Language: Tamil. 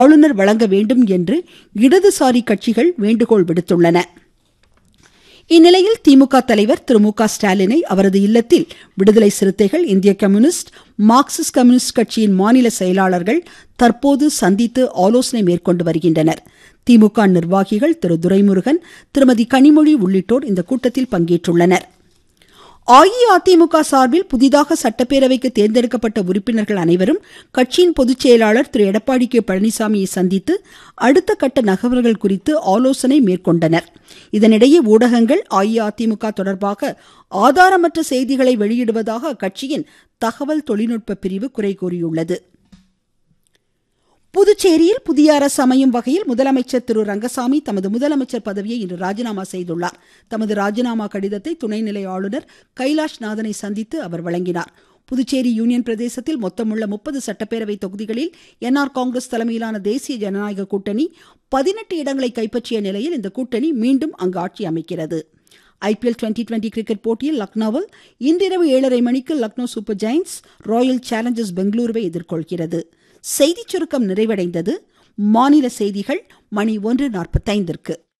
ஆளுநர் வழங்க வேண்டும் என்று இடதுசாரி கட்சிகள் வேண்டுகோள் விடுத்துள்ளன இந்நிலையில் திமுக தலைவர் திரு மு க ஸ்டாலினை அவரது இல்லத்தில் விடுதலை சிறுத்தைகள் இந்திய கம்யூனிஸ்ட் மார்க்சிஸ்ட் கம்யூனிஸ்ட் கட்சியின் மாநில செயலாளர்கள் தற்போது சந்தித்து ஆலோசனை மேற்கொண்டு வருகின்றனர் திமுக நிர்வாகிகள் திரு துரைமுருகன் திருமதி கனிமொழி உள்ளிட்டோர் இந்த கூட்டத்தில் பங்கேற்றுள்ளனர் அஇஅதிமுக சார்பில் புதிதாக சட்டப்பேரவைக்கு தேர்ந்தெடுக்கப்பட்ட உறுப்பினர்கள் அனைவரும் கட்சியின் பொதுச் செயலாளர் திரு எடப்பாடி கே பழனிசாமியை சந்தித்து அடுத்த கட்ட நகர்வுகள் குறித்து ஆலோசனை மேற்கொண்டனர் இதனிடையே ஊடகங்கள் அஇஅதிமுக தொடர்பாக ஆதாரமற்ற செய்திகளை வெளியிடுவதாக அக்கட்சியின் தகவல் தொழில்நுட்ப பிரிவு குறை கூறியுள்ளது புதுச்சேரியில் புதிய அரசு அமையும் வகையில் முதலமைச்சர் திரு ரங்கசாமி தமது முதலமைச்சர் பதவியை இன்று ராஜினாமா செய்துள்ளார் தமது ராஜினாமா கடிதத்தை துணைநிலை ஆளுநர் கைலாஷ் நாதனை சந்தித்து அவர் வழங்கினார் புதுச்சேரி யூனியன் பிரதேசத்தில் மொத்தமுள்ள முப்பது சட்டப்பேரவை தொகுதிகளில் என்ஆர் காங்கிரஸ் தலைமையிலான தேசிய ஜனநாயக கூட்டணி பதினெட்டு இடங்களை கைப்பற்றிய நிலையில் இந்த கூட்டணி மீண்டும் அங்கு ஆட்சி அமைக்கிறது ஐபிஎல் டுவெண்டி டுவெண்டி கிரிக்கெட் போட்டியில் லக்னோவில் இன்றிரவு ஏழரை மணிக்கு Lucknow super giants royal challengers பெங்களூருவை எதிர்கொள்கிறது செய்திச் சுருக்கம் நிறைவடைந்தது மாநில செய்திகள் மணி ஒன்று நாற்பத்தைந்திற்கு